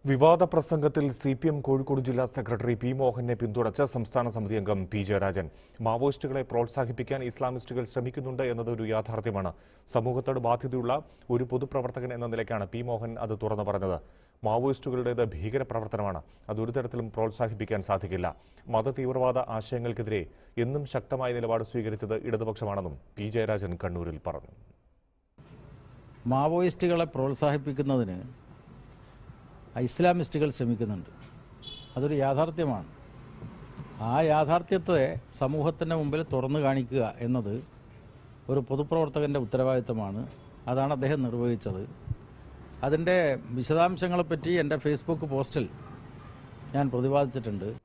വിവാദ പ്രസംഗത്തിൽ C P M Kozhikode ജില്ലാ സെക്രട്ടറി പി മോഹനെ പിന്തുണച്ച സംസ്ഥാന സമിതി അംഗം പി ജയരാജൻ മാവോയിസ്റ്റുകളെ പ്രോത്സാഹിപ്പിക്കാൻ ഇസ്ലാമിസ്റ്റുകൾ ശ്രമിക്കുന്നുണ്ട് എന്നത് ഒരു യാഥാർത്ഥ്യമാണ് സമൂഹത്തോട് ബാധ്യതയുള്ള ഒരു പൊതുപ്രവർത്തകൻ എന്ന നിലയ്ക്കാണ് പി മോഹൻ അത് തുറന്നു പറഞ്ഞത് മാവോയിസ്റ്റുകളുടേത് ഭീകരപ്രവർത്തനമാണ് അത് ഒരു തരത്തിലും പ്രോത്സാഹിപ്പിക്കാൻ സാധിക്കില്ല മത തീവ്രവാദ ആശയങ്ങൾക്കെതിരെ എന്നും ശക്തമായ നിലപാട് സ്വീകരിച്ചത് ഇടതുപക്ഷമാണെന്നും പി ജയരാജൻ കണ്ണൂരിൽ പറഞ്ഞു മാവോയിസ്റ്റുകളെ പ്രോത്സാഹിപ്പിക്കുന്നതിന് ഇസ്ലാമിസ്റ്റുകൾ ശ്രമിക്കുന്നുണ്ട് അതൊരു യാഥാർത്ഥ്യമാണ് ആ യാഥാർത്ഥ്യത്തെ സമൂഹത്തിൻ്റെ മുമ്പിൽ തുറന്നു കാണിക്കുക എന്നത് ഒരു പൊതുപ്രവർത്തകൻ്റെ ഉത്തരവാദിത്തമാണ് അതാണ് അദ്ദേഹം നിർവഹിച്ചത് അതിൻ്റെ വിശദാംശങ്ങളെപ്പറ്റി എൻ്റെ ഫേസ്ബുക്ക് പോസ്റ്റിൽ ഞാൻ പ്രതിപാദിച്ചിട്ടുണ്ട്